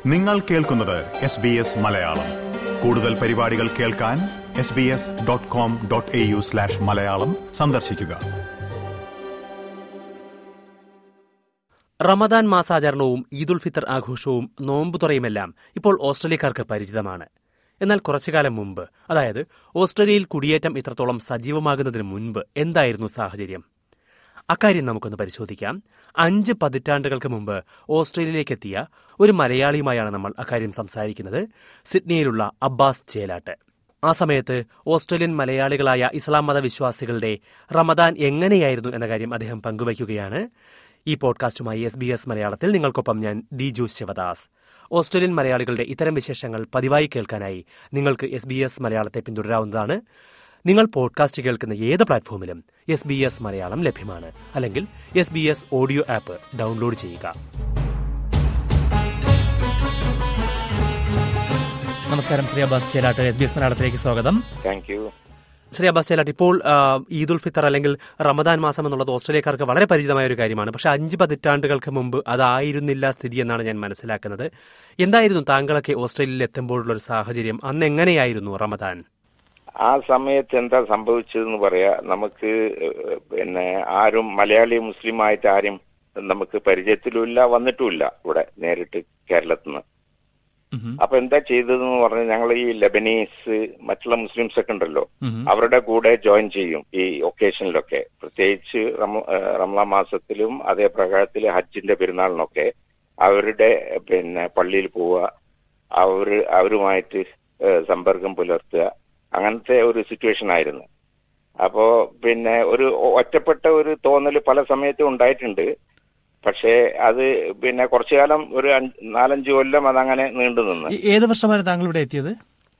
നിങ്ങൾ കേൾക്കുന്നത് S B S Malayalam കൂടുതൽ പരിപാടികൾ കേൾക്കാൻ S B S dot com dot A U slash Malayalam സന്ദർശിക്കുക റമദാൻ മാസാചരണവും ഈദുൽ ഫിത്തർ ആഘോഷവും നോമ്പുതുറയുമെല്ലാം ഇപ്പോൾ ഓസ്ട്രേലിയക്കാർക്ക് പരിചിതമാണ് എന്നാൽ കുറച്ചുകാലം മുമ്പ് അതായത് ഓസ്ട്രേലിയയിൽ കുടിയേറ്റം ഇത്രത്തോളം സജീവമാകുന്നതിന് മുൻപ് എന്തായിരുന്നു സാഹചര്യം അക്കാര്യം നമുക്കൊന്ന് പരിശോധിക്കാം അഞ്ച് പതിറ്റാണ്ടുകൾക്ക് മുമ്പ് ഓസ്ട്രേലിയയിലേക്കെത്തിയ ഒരു മലയാളിയുമായാണ് നമ്മൾ അക്കാര്യം സംസാരിക്കുന്നത് സിഡ്നിയിലുള്ള അബ്ബാസ് ചേലാട്ട് ആ സമയത്ത് ഓസ്ട്രേലിയൻ മലയാളികളായ ഇസ്ലാം മത വിശ്വാസികളുടെ റമദാൻ എങ്ങനെയായിരുന്നു എന്ന കാര്യം അദ്ദേഹം പങ്കുവയ്ക്കുകയാണ് ഈ പോഡ്കാസ്റ്റുമായി എസ് ബി എസ് മലയാളത്തിൽ നിങ്ങൾക്കൊപ്പം ഞാൻ ദിജു ശിവദാസ് ഓസ്ട്രേലിയൻ മലയാളികളുടെ ഇത്തരം വിശേഷങ്ങൾ പതിവായി കേൾക്കാനായി നിങ്ങൾക്ക് എസ് ബി എസ് മലയാളത്തെ പിന്തുടരാവുന്നതാണ് നിങ്ങൾ പോഡ്കാസ്റ്റ് കേൾക്കുന്ന ഏത് പ്ലാറ്റ്ഫോമിലും എസ് ബി എസ് മലയാളം ലഭ്യമാണ് അല്ലെങ്കിൽ S B S audio app download ചെയ്യുക നമസ്കാരം Shri Abbas Chelat S B S മലയാളത്തിലേക്ക് സ്വാഗതം താങ്ക് യു ശ്രീ അബ്ബാസ് ചേലാട്ട് ഇപ്പോൾ ആ, ഈദുൽ ഫിത്തർ അല്ലെങ്കിൽ റമദാൻ മാസം എന്നുള്ളത് ഓസ്ട്രേലിയക്കാർക്ക് വളരെ പരിചിതമായ ഒരു കാര്യമാണ് പക്ഷെ അഞ്ച് പതിറ്റാണ്ടുകൾക്ക് മുമ്പ് അതായിരുന്നില്ല സ്ഥിതി എന്നാണ് ഞാൻ മനസ്സിലാക്കുന്നത് എന്തായിരുന്നു താങ്കളൊക്കെ ഓസ്ട്രേലിയയിൽ എത്തുമ്പോഴുള്ള ഒരു സാഹചര്യം അന്ന് എങ്ങനെയായിരുന്നു റമദാൻ ആ സമയത്ത് എന്താ സംഭവിച്ചതെന്ന് പറയാ നമുക്ക് ഏഹ്, പിന്നെ ആരും മലയാളി മുസ്ലിം ആയിട്ട് ആരും നമുക്ക് പരിചയത്തിലുമില്ല വന്നിട്ടുമില്ല ഇവിടെ നേരിട്ട് കേരളത്തിൽ നിന്ന് അപ്പൊ എന്താ ചെയ്തതെന്ന് പറഞ്ഞാൽ ഞങ്ങൾ ഈ ലെബനീസ് മറ്റുള്ള മുസ്ലിംസ് ഒക്കെ ഉണ്ടല്ലോ അവരുടെ കൂടെ ജോയിൻ ചെയ്യും ഈ ഒക്കേഷനിലൊക്കെ പ്രത്യേകിച്ച് റമ- ഏഹ് റമളാൻ മാസത്തിലും അതേ പ്രകാരത്തിൽ ഹജ്ജിന്റെ പെരുന്നാളിനൊക്കെ അവരുടെ പിന്നെ പള്ളിയിൽ പോവുക അവര് അവരുമായിട്ട് ഏഹ് സമ്പർക്കം പുലർത്തുക അങ്ങനത്തെ ഒരു സിറ്റുവേഷൻ ആയിരുന്നു അപ്പോ പിന്നെ ഒരു ഒറ്റപ്പെട്ട ഒരു തോന്നൽ പല സമയത്തും ഉണ്ടായിട്ടുണ്ട് പക്ഷേ അത് പിന്നെ കുറച്ചു കാലം ഒരു അഞ്ച് നാലഞ്ച് കൊല്ലം അതങ്ങനെ നീണ്ടു നിന്ന് ഏ- ഏത് വർഷമാണ് താങ്കൾ ഇവിടെ എത്തിയത്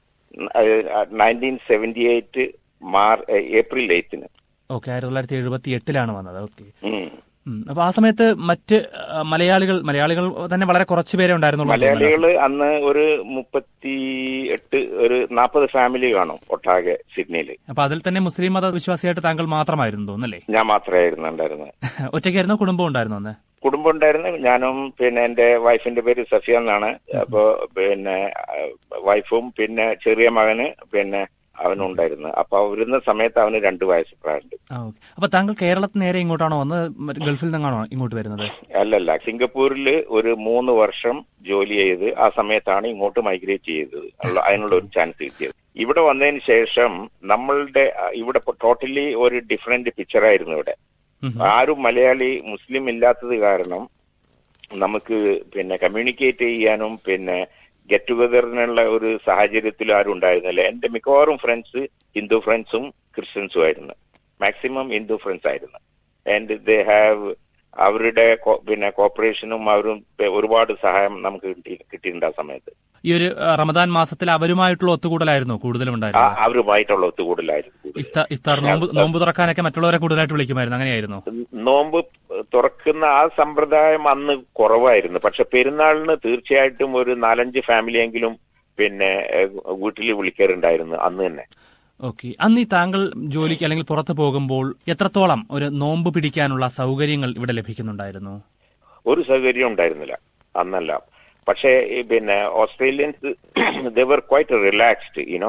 നയൻറ്റീൻ സെവന്റി എയ്റ്റ് മാർ ഏപ്രിൽ എയ്ത്തിന് ഓക്കെ ആയിരത്തി തൊള്ളായിരത്തി എഴുപത്തി എട്ടിലാണ് വന്നത് ഓക്കെ അപ്പൊ ആ സമയത്ത് മറ്റ് ആ, മലയാളികൾ മലയാളികൾ തന്നെ വളരെ കുറച്ച് പേരെ ഉണ്ടായിരുന്നുള്ളൂ എന്ന് തോന്നുന്നു. മലയാളികൾ അന്ന് ഒരു മുപ്പത്തി എട്ട് ഒരു നാൽപ്പത് ഫാമിലി കാണും ഒട്ടാകെ സിഡ്നിയിൽ അപ്പൊ അതിൽ തന്നെ മുസ്ലിം മത വിശ്വാസിയായിട്ട് താങ്കൾ മാത്രമായിരുന്നു തോന്നല്ലേ ഞാൻ മാത്രമായിരുന്നു ഉണ്ടായിരുന്നത് ഒറ്റയ്ക്കായിരുന്നു കുടുംബം ഉണ്ടായിരുന്നു അന്ന് കുടുംബം ഉണ്ടായിരുന്നു ഞാനും പിന്നെ എന്റെ വൈഫിന്റെ പേര് സഫിയ എന്നാണ് അപ്പോ പിന്നെ വൈഫും പിന്നെ ചെറിയ മകന് പിന്നെ അവനും ഉണ്ടായിരുന്നു അപ്പൊ വരുന്ന സമയത്ത് അവന് രണ്ട് വയസ്സ് പ്രായമുണ്ട് ആ, ഓക്കെ. അപ്പൊ താങ്കൾ കേരളത്തിൽ നേരെ ഇങ്ങോട്ടാണോ വന്നത് മറ്റ് ഗൾഫിൽ നിന്നാണോ ഇങ്ങോട്ട് വരുന്നത് അല്ലല്ല സിംഗപ്പൂരിൽ ഒരു മൂന്ന് വർഷം ജോലി ചെയ്ത് ആ സമയത്താണ് ഇങ്ങോട്ട് മൈഗ്രേറ്റ് ചെയ്തത് ഉള്ള- അതിനുള്ള ഒരു ചാൻസ് കിട്ടിയത് ഇവിടെ വന്നതിന് ശേഷം നമ്മളുടെ അഹ്, ഇവിടെ ടോട്ടലി ഒരു ഡിഫറെന്റ് പിക്ചർ ആയിരുന്നു ഇവിടെ ഉം. ആരും മലയാളി മുസ്ലിം ഇല്ലാത്തത് കാരണം നമുക്ക് പിന്നെ കമ്മ്യൂണിക്കേറ്റ് ചെയ്യാനും പിന്നെ ഗെറ്റ് ടുഗദറിനുള്ള ഒരു സാഹചര്യത്തിൽ ആരും ഉണ്ടായിരുന്നില്ല എന്റെ മിക്കവാറും ഫ്രണ്ട്സ് ഹിന്ദു ഫ്രണ്ട്സും ക്രിസ്ത്യൻസും ആയിരുന്നു മാക്സിമം ഹിന്ദു ഫ്രണ്ട്സ് ആയിരുന്നു ആൻഡ് ദേ ഹാവ് അവരുടെ കോ- പിന്നെ കോപ്പറേഷനും അവരും പെ- ഒരുപാട് സഹായം നമുക്ക് കിട്ടി കിട്ടിയിട്ടുണ്ട് ആ സമയത്ത് ഈ ഒരു ആ, റമദാൻ മാസത്തിൽ അവരുമായിട്ടുള്ള ഒത്തുകൂടലായിരുന്നു കൂടുതലും ആ ഉണ്ടായിരുന്നത് അവരുമായിട്ടുള്ള ഒത്തുകൂടലായിരുന്നു കൂടുതൽ. ഇഫ്താർ ഇഫ്താർ നോമ്പ് നോമ്പ് തുറക്കാനൊക്കെ മറ്റുള്ളവരെ കൂടുതലായിട്ട് വിളിക്കുമായിരുന്നു അങ്ങനെയായിരുന്നു നോമ്പ് തുറക്കുന്ന ആ സമ്പ്രദായം അന്ന് കുറവായിരുന്നു പക്ഷെ പെരുന്നാളിന് തീർച്ചയായിട്ടും ഒരു നാലഞ്ച് ഫാമിലിയെങ്കിലും പിന്നെ വീട്ടിൽ വിളിക്കാറുണ്ടായിരുന്നു അന്ന് തന്നെ ഓക്കെ അന്ന് ഈ താങ്കൾ ജോലിക്ക് അല്ലെങ്കിൽ പുറത്തു പോകുമ്പോൾ എത്രത്തോളം ഒരു നോമ്പ് പിടിക്കാനുള്ള സൗകര്യങ്ങൾ ഇവിടെ ലഭിക്കുന്നുണ്ടായിരുന്നു ഒരു സൗകര്യം ഉണ്ടായിരുന്നില്ല അന്നല്ല പക്ഷേ ഈ പിന്നെ Australians they're quite relaxed you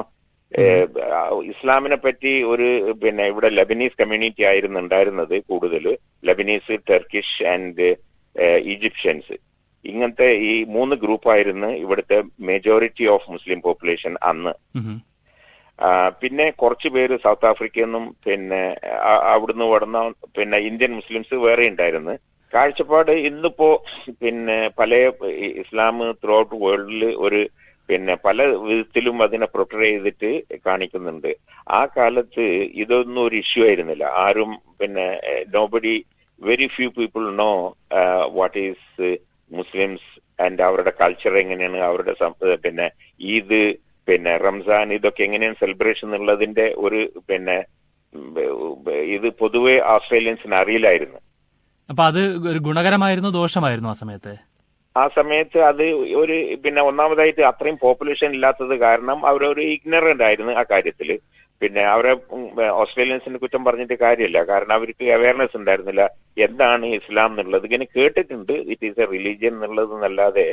ഇസ്ലാമിനെ പറ്റി ഒരു പിന്നെ ഇവിടെ ലബനീസ് കമ്മ്യൂണിറ്റി ആയിരുന്നു ഉണ്ടായിരുന്നത് കൂടുതൽ ലബനീസ് ടർക്കിഷ് ആൻഡ് ഈജിപ്ഷ്യൻസ് ഇങ്ങനത്തെ ഈ മൂന്ന് ഗ്രൂപ്പായിരുന്നു ഇവിടുത്തെ മെജോറിറ്റി ഓഫ് മുസ്ലിം പോപ്പുലേഷൻ അന്ന് ഉം. ആ, പിന്നെ കുറച്ചു പേര് സൗത്ത് ആഫ്രിക്കയിൽ നിന്നും പിന്നെ ആ- അവിടുന്ന് വടന്ന പിന്നെ ഇന്ത്യൻ മുസ്ലിംസ് വേറെ ഉണ്ടായിരുന്നു കാഴ്ചപ്പാട് ഇന്നിപ്പോ പിന്നെ പല ഈ- ഇസ്ലാം ത്രൂ ഔട്ട് വേൾഡിൽ ഒരു പിന്നെ പല വിധത്തിലും അതിനെ പ്രൊട്ടർ ചെയ്തിട്ട് കാണിക്കുന്നുണ്ട് ആ കാലത്ത് ഇതൊന്നും ഒരു ഇഷ്യൂ ആയിരുന്നില്ല ആരും പിന്നെ nobody very few people know what is Muslims and അവരുടെ കൾച്ചർ എങ്ങനെയാണ് അവരുടെ സം- പിന്നെ ഈദ് പിന്നെ റംസാൻ ഇതൊക്കെ എങ്ങനെയാണ് സെലിബ്രേഷൻ എന്നുള്ളതിന്റെ ഒരു പിന്നെ ഉം, ഇത് പൊതുവെ ഓസ്ട്രേലിയൻസിന് അറിയില്ലായിരുന്നു അപ്പൊ അത് ഒരു ഗുണകരമായിരുന്നു ദോഷമായിരുന്നു ആ സമയത്ത് ആ സമയത്ത് അത് ഒരു പിന്നെ ഒന്നാമതായിട്ട് അത്രയും പോപ്പുലേഷൻ ഇല്ലാത്തത് കാരണം അവരൊരു ഇഗ്നറന്റ് ആയിരുന്നു ആ കാര്യത്തില് പിന്നെ അവരെ ഉം, ഓസ്ട്രേലിയൻസിന് കുറ്റം പറഞ്ഞിട്ട് കാര്യമില്ല കാരണം അവർക്ക് അവയർനെസ് ഉണ്ടായിരുന്നില്ല എന്താണ് ഇസ്ലാം എന്നുള്ളത് ഇങ്ങനെ കേട്ടിട്ടുണ്ട് ഇറ്റ് ഈസ് എ റിലീജിയൻ എന്നുള്ളത് എന്നല്ലാതെ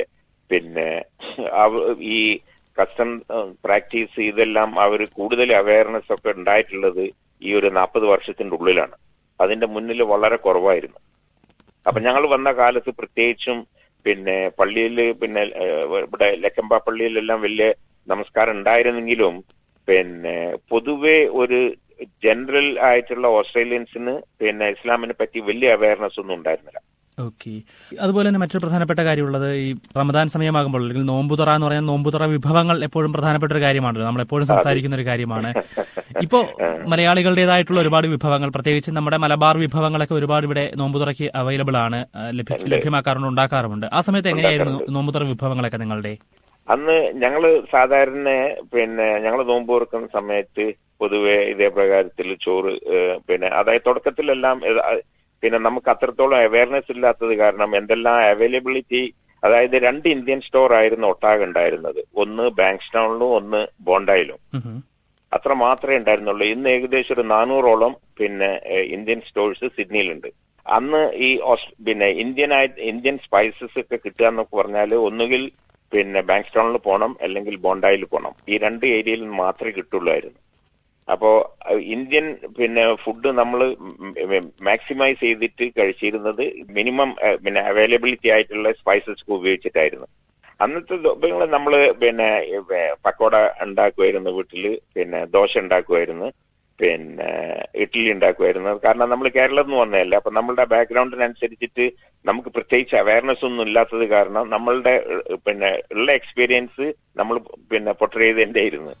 പിന്നെ അവ- ഈ കസ്റ്റം പ്രാക്ടീസ് ഇതെല്ലാം അവർ കൂടുതൽ അവയർനെസ് ഒക്കെ ഉണ്ടായിട്ടുള്ളത് ഈ ഒരു നാൽപ്പത് വർഷത്തിന്റെ ഉള്ളിലാണ് അതിന്റെ മുന്നിൽ വളരെ കുറവായിരുന്നു അപ്പൊ ഞങ്ങൾ വന്ന കാലത്ത് പ്രത്യേകിച്ചും പിന്നെ പള്ളിയിൽ പിന്നെ ഏഹ്, ഇവിടെ ലക്കമ്പ പള്ളിയിലെല്ലാം വലിയ നമസ്കാരം ഉണ്ടായിരുന്നെങ്കിലും പിന്നെ പൊതുവെ ഒരു ജനറൽ ആയിട്ടുള്ള ഓസ്ട്രേലിയൻസിന് പിന്നെ ഇസ്ലാമിനെ പറ്റി വലിയ അവയർനെസ് ഒന്നും ഉണ്ടായിരുന്നില്ല ഓക്കെ അതുപോലെ തന്നെ മറ്റൊരു പ്രധാനപ്പെട്ട കാര്യമുള്ളത് ഈ റമദാൻ സമയമാകുമ്പോൾ അല്ലെങ്കിൽ നോമ്പുതുറ എന്ന് പറയുന്ന നോമ്പുതുറ വിഭവങ്ങൾ എപ്പോഴും പ്രധാനപ്പെട്ട ഒരു കാര്യമാണല്ലോ നമ്മൾ എപ്പോഴും സംസാരിക്കുന്ന ഒരു കാര്യമാണ് ഇപ്പോ മലയാളികളുടേതായിട്ടുള്ള ഒരുപാട് വിഭവങ്ങൾ പ്രത്യേകിച്ച് നമ്മുടെ മലബാർ വിഭവങ്ങളൊക്കെ ഒരുപാട് ഇവിടെ നോമ്പുതുറയ്ക്ക് അവൈലബിൾ ആണ് ആ, ലഭ്യ- ലഭ്യമാക്കാറുണ്ട് ഉണ്ടാക്കാറുമുണ്ട് ആ സമയത്ത് എങ്ങനെയായിരുന്നു നോമ്പുതുറ വിഭവങ്ങളൊക്കെ നിങ്ങളുടെ അന്ന് ഞങ്ങള് സാധാരണ പിന്നെ ഞങ്ങൾ നോമ്പ് തുറക്കുന്ന സമയത്ത് പൊതുവെ ഇതേ പ്രകാരത്തിൽ ചോറ് ഏഹ്, പിന്നെ അതായത് തുടക്കത്തിലെല്ലാം ഇത് അ- പിന്നെ നമുക്ക് അത്രത്തോളം അവയർനെസ് ഇല്ലാത്തത് കാരണം എന്തെല്ലാം അവൈലബിലിറ്റി അതായത് രണ്ട് ഇന്ത്യൻ സ്റ്റോർ ആയിരുന്നു ഒട്ടാകെ ഉണ്ടായിരുന്നത് ഒന്ന് ബാങ്ക്സ്റ്റൗണിലും ഒന്ന് ബോണ്ടായിലും ഉം ഹും. അത്ര മാത്രമേ ഉണ്ടായിരുന്നുള്ളൂ ഇന്ന് ഏകദേശം ഒരു നാനൂറോളം പിന്നെ ഏഹ്, ഇന്ത്യൻ സ്റ്റോഴ്സ് സിഡ്നിയിലുണ്ട് അന്ന് ഈ ഓസ്- പിന്നെ ഇന്ത്യൻ ആയി ഇന്ത്യൻ സ്പൈസസ് ഒക്കെ കിട്ടുക എന്നൊക്കെ പറഞ്ഞാൽ ഒന്നുകിൽ പിന്നെ ബാങ്ക്സ്റ്റോണിൽ പോകണം അല്ലെങ്കിൽ ബോണ്ടായിൽ പോകണം ഈ രണ്ട് ഏരിയയിൽ മാത്രമേ കിട്ടുള്ളായിരുന്നു അപ്പോ അഹ് ഇന്ത്യൻ പിന്നെ ഫുഡ് നമ്മൾ മാക്സിമൈസ് ചെയ്തിട്ട് കഴിച്ചിരുന്നത് മിനിമം അഹ് പിന്നെ അവൈലബിലിറ്റി ആയിട്ടുള്ള സ്പൈസസ് ഉപയോഗിച്ചിട്ടായിരുന്നു അന്നത്തെ നമ്മൾ നമ്മള് പിന്നെ ഏഹ് പക്കോട ഉണ്ടാക്കുമായിരുന്നു വീട്ടില് പിന്നെ ദോശ ഉണ്ടാക്കുമായിരുന്നു പിന്നെ ഇഡ്ഡലി ഉണ്ടാക്കുമായിരുന്നു കാരണം നമ്മൾ കേരളത്തിൽ നിന്ന് വന്നതല്ലേ അപ്പൊ നമ്മളുടെ ബാക്ക്ഗ്രൗണ്ടിനനുസരിച്ചിട്ട് നമുക്ക് പ്രത്യേകിച്ച് അവയർനെസ് ഒന്നും ഇല്ലാത്തത് കാരണം നമ്മളുടെ ഏഹ്, പിന്നെ ഉള്ള എക്സ്പീരിയൻസ് നമ്മൾ പിന്നെ പൊട്ടർ ചെയ്തതിന്റെ ആയിരുന്നു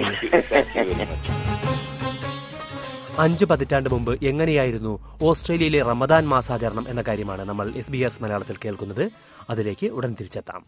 അഞ്ചു പതിറ്റാണ്ട് മുമ്പ് എങ്ങനെയായിരുന്നു ഓസ്ട്രേലിയയിലെ റമദാൻ മാസാചരണം എന്ന കാര്യമാണ് നമ്മൾ എസ് ബി എസ് മലയാളത്തിൽ കേൾക്കുന്നത് അതിലേക്ക് ഉടൻ തിരിച്ചെത്താം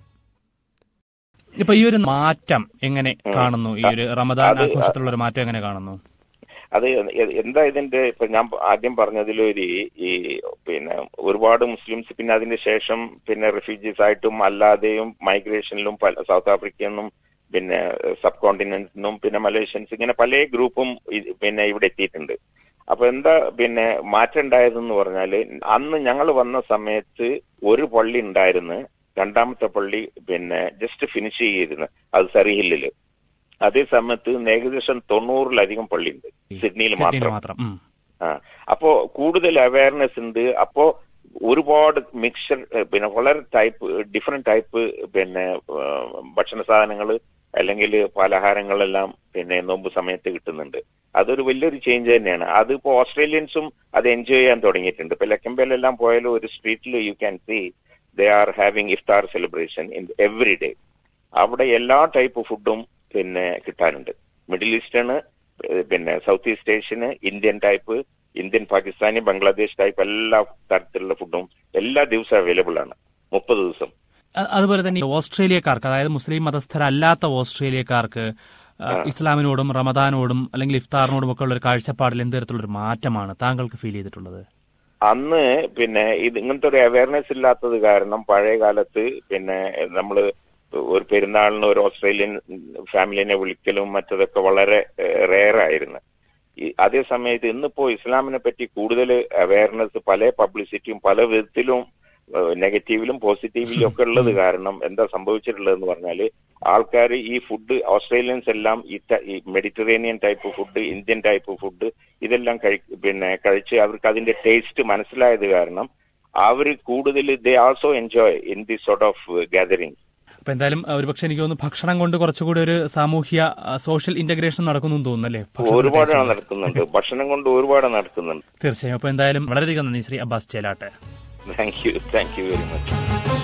ഇപ്പൊ ഈ ഒരു മാറ്റം എങ്ങനെ കാണുന്നു ഈ ഒരു റമദാൻ അത് ആഘോഷത്തിലുള്ള ഒരു മാറ്റം എങ്ങനെ കാണുന്നു അത് എ- എന്താ ഇതിന്റെ ഇപ്പൊ ഞാൻ ആദ്യം പറഞ്ഞതിലൊരു ഈ പിന്നെ ഒരുപാട് മുസ്ലിംസ് പിന്നെ അതിന്റെ ശേഷം പിന്നെ റിഫ്യൂജീസ് ആയിട്ടും അല്ലാതെയും മൈഗ്രേഷനിലും പല സൗത്ത് ആഫ്രിക്കയിൽ നിന്നും പിന്നെ സബ് കോണ്ടിനെന്റിനും പിന്നെ മലേഷ്യൻസ് ഇങ്ങനെ പല ഗ്രൂപ്പും ഇത് പിന്നെ ഇവിടെ എത്തിയിട്ടുണ്ട് അപ്പൊ എന്താ പിന്നെ മാറ്റം ഉണ്ടായതെന്ന് പറഞ്ഞാല് അന്ന് ഞങ്ങൾ വന്ന സമയത്ത് ഒരു പള്ളി ഉണ്ടായിരുന്നു രണ്ടാമത്തെ പള്ളി പിന്നെ ജസ്റ്റ് ഫിനിഷ് ചെയ്തിരുന്നു അത് സറിഹില്ലില് അതേ സമയത്ത് ഇന്ന് ഏകദേശം തൊണ്ണൂറിലധികം പള്ളിയുണ്ട് സിഡ്നിയിൽ സിഡ്നിയിൽ മാത്രം മാത്രം ഉം. ആ അപ്പോ കൂടുതൽ അവയർനെസ് ഉണ്ട് അപ്പോ ഒരുപാട് മിക്സർ പിന്നെ വളരെ ടൈപ്പ് ഡിഫറെന്റ് ടൈപ്പ് പിന്നെ ആ, ഭക്ഷണ സാധനങ്ങൾ അല്ലെങ്കിൽ പലഹാരങ്ങളെല്ലാം പിന്നെ നോമ്പ് സമയത്ത് കിട്ടുന്നുണ്ട് അതൊരു വലിയൊരു ചേഞ്ച് തന്നെയാണ് അതിപ്പോ ഓസ്ട്രേലിയൻസും അത് എൻജോയ് ചെയ്യാൻ തുടങ്ങിയിട്ടുണ്ട് ഇപ്പൊ ലക്കമ്പയിലെല്ലാം പോയാലും ഒരു സ്ട്രീറ്റിൽ you can see they are having iftar celebration in every day അവിടെ എല്ലാ ടൈപ്പ് ഫുഡും പിന്നെ കിട്ടാനുണ്ട് മിഡിൽ ഈസ്റ്റേണ് ഏഹ് പിന്നെ south east Asian Indian type Indian Pakistani Bangladesh type എല്ലാ തരത്തിലുള്ള ഫുഡും എല്ലാ ദിവസവും അവൈലബിൾ ആണ് മുപ്പത് ദിവസം അ- അതുപോലെ തന്നെ ഓസ്ട്രേലിയക്കാർക്ക് അതായത് മുസ്ലിം മതസ്ഥരല്ലാത്ത ഓസ്ട്രേലിയക്കാർക്ക് ആ, ഇസ്ലാമിനോടും റമദാനോടും അല്ലെങ്കിൽ ഇഫ്താറിനോടും ഒക്കെ ഉള്ള ഒരു കാഴ്ചപ്പാടിൽ എന്ത് തരത്തിലുള്ള ഒരു മാറ്റമാണ് താങ്കൾക്ക് ഫീൽ ചെയ്തിട്ടുള്ളത് അന്ന് പിന്നെ ഇത് ഇങ്ങനത്തെ ഒരു അവയർനെസ് ഇല്ലാത്തത് കാരണം പഴയ കാലത്ത് പിന്നെ നമ്മള് ഒരു പെരുന്നാളിന് ഒരു ഓസ്ട്രേലിയൻ ഫാമിലിനെ വിളിക്കലും മറ്റതൊക്കെ വളരെ റെയർ ആയിരുന്നു ഈ അതേ സമയത്ത് ഇന്നിപ്പോ ഇസ്ലാമിനെ പറ്റി കൂടുതൽ അവയർനെസ് പല പബ്ലിസിറ്റിയും പല വിധത്തിലും നെഗറ്റീവിലും പോസിറ്റീവിലും ഒക്കെ ഉള്ളത് കാരണം എന്താ സംഭവിച്ചിട്ടുള്ളതെന്ന് പറഞ്ഞാല് ആൾക്കാർ ഈ ഫുഡ് ഓസ്ട്രേലിയൻസ് എല്ലാം ഈ ട- ഈ Mediterranean type food Indian type food ഇതെല്ലാം കഴി പിന്നെ കഴിച്ച് അവർക്ക് അതിന്റെ ടേസ്റ്റ് മനസ്സിലായത് കാരണം അവർ കൂടുതൽ they also enjoy in the sort of gathering അപ്പൊ എന്തായാലും ആ, ഒരുപക്ഷെ എനിക്ക് തോന്നുന്നു ഭക്ഷണം കൊണ്ട് കുറച്ചുകൂടി ഒരു സാമൂഹ്യ ആ, സോഷ്യൽ ഇന്റഗ്രേഷൻ നടക്കുന്നു എന്ന് തോന്നുന്നു അല്ലേ ഭക്ഷണത്തിന്റെ ഒരുപാട് taste കൊണ്ട്. നടക്കുന്നുണ്ട് ഭക്ഷണം കൊണ്ട് ഒരുപാട് നടക്കുന്നുണ്ട് തീർച്ചയായും അപ്പൊ എന്തായാലും വളരെയധികം നന്ദി ശ്രീ അബ്ബാസ് ചേലാട്ടെ thank you thank you very much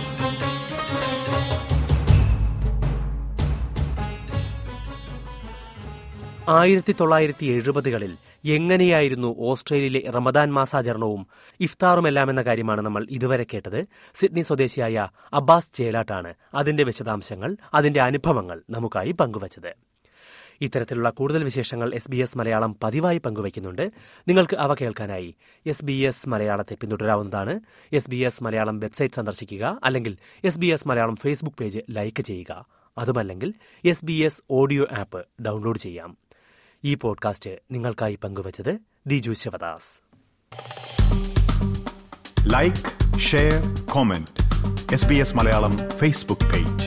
ആയിരത്തി തൊള്ളായിരത്തി എഴുപതുകളിൽ എങ്ങനെയായിരുന്നു ഓസ്ട്രേലിയയിലെ റമദാൻ മാസാചരണവും ഇഫ്താറുമെല്ലാം എന്ന കാര്യമാണ് നമ്മൾ ഇതുവരെ കേട്ടത് സിഡ്നി സ്വദേശിയായ അബ്ബാസ് ചേലാട്ടാണ് അതിന്റെ വിശദാംശങ്ങൾ അതിന്റെ അനുഭവങ്ങൾ നമുക്കായി പങ്കുവച്ചത് ഇത്തരത്തിലുള്ള കൂടുതൽ വിശേഷങ്ങൾ എസ് ബി എസ് മലയാളം പതിവായി പങ്കുവയ്ക്കുന്നുണ്ട് നിങ്ങൾക്ക് അവ കേൾക്കാനായി എസ് ബി എസ് മലയാളത്തെ പിന്തുടരാവുന്നതാണ് S B S Malayalam website സന്ദർശിക്കുക അല്ലെങ്കിൽ S B S Malayalam facebook page like ചെയ്യുക അതുമല്ലെങ്കിൽ S B S audio app download ചെയ്യാം ഈ പോഡ്കാസ്റ്റ് നിങ്ങൾക്കായി പങ്കുവച്ചത് Diju Sivadas like share comment S B S Malayalam facebook page